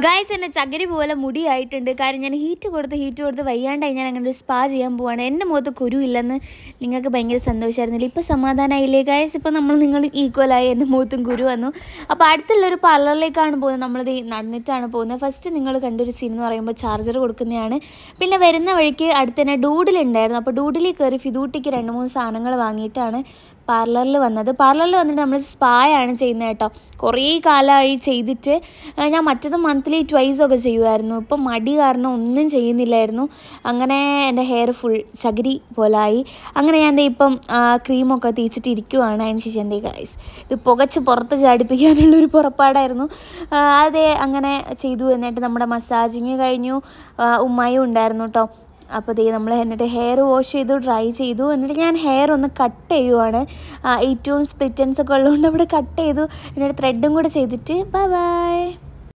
guys എൻ്റെ ചകിരി പോലെ മുടിയായിട്ടുണ്ട് കാരണം ഞാൻ ഹീറ്റ് കൊടുത്ത് ഹീറ്റ് കൊടുത്ത് വയ്യാണ്ടായി ഞാൻ അങ്ങനെ ഒരു സ്പാ ചെയ്യാൻ പോവാണ് എൻ്റെ മുഖത്ത് കുരു ഇല്ലെന്ന് നിങ്ങൾക്ക് ഭയങ്കര സന്തോഷമായിരുന്നില്ല ഇപ്പോൾ സമാധാനമായില്ലേ ഗായ്സ് ഇപ്പോൾ നമ്മൾ നിങ്ങൾ ഈക്വലായി എൻ്റെ മുഖത്തും കുരു വന്നു അപ്പോൾ അടുത്തുള്ളൊരു പാർലറിലേക്കാണ് പോകുന്നത് നമ്മളിത് നടന്നിട്ടാണ് പോകുന്നത് ഫസ്റ്റ് നിങ്ങൾ കണ്ടൊരു സീൻ എന്ന് പറയുമ്പോൾ ചാർജർ കൊടുക്കുന്നതാണ് പിന്നെ വരുന്ന വഴിക്ക് അടുത്ത് തന്നെ ഡൂഡിലുണ്ടായിരുന്നു അപ്പോൾ ഡൂഡിലിൽ കയറി ഫിദൂട്ടിക്ക് രണ്ട് മൂന്ന് സാധനങ്ങൾ വാങ്ങിയിട്ടാണ് പാർലറിൽ വന്നത് പാർലറിൽ വന്നിട്ട് നമ്മൾ സ്പായാണ് ചെയ്യുന്നത് കേട്ടോ കുറേ കാലമായി ചെയ്തിട്ട് ആ, ഞാൻ മറ്റത് മന്ത്ലി ട്വൈസ് ഒക്കെ ചെയ്യുമായിരുന്നു ഇപ്പം മടി കാരണം ഒന്നും ചെയ്യുന്നില്ലായിരുന്നു അങ്ങനെ എൻ്റെ ഹെയർ ഫുൾ ചകിരി പോലായി അങ്ങനെ ഞാൻ ദേ ഇപ്പം ആ, ക്രീമൊക്കെ തേച്ചിട്ട് ഇരിക്കുവാണ് അതിന് ശേഷം എന്തേ ഗൈസ് ഇത് പുകച്ച് പുറത്ത് ചാടിപ്പിക്കാനുള്ളൊരു പുറപ്പാടായിരുന്നു ആ, അതെ അങ്ങനെ ചെയ്തു എന്നിട്ട് നമ്മുടെ മസാജിങ് കഴിഞ്ഞു ആ, ഉമ്മായും ഉണ്ടായിരുന്നു കേട്ടോ അപ്പോൾ ദേ നമ്മൾ എന്നിട്ട് ഹെയർ വാഷ് ചെയ്തു ഡ്രൈ ചെയ്തു എന്നിട്ട് ഞാൻ ഹെയർ ഒന്ന് കട്ട് ചെയ്യുവാണ് ആ, ഏറ്റവും സ്പ്ലിറ്റൻസ് ഒക്കെ ഉള്ളതുകൊണ്ട് അവിടെ കട്ട് ചെയ്തു എന്നിട്ട് ത്രെഡും കൂടെ ചെയ്തിട്ട് ബൈ ബൈ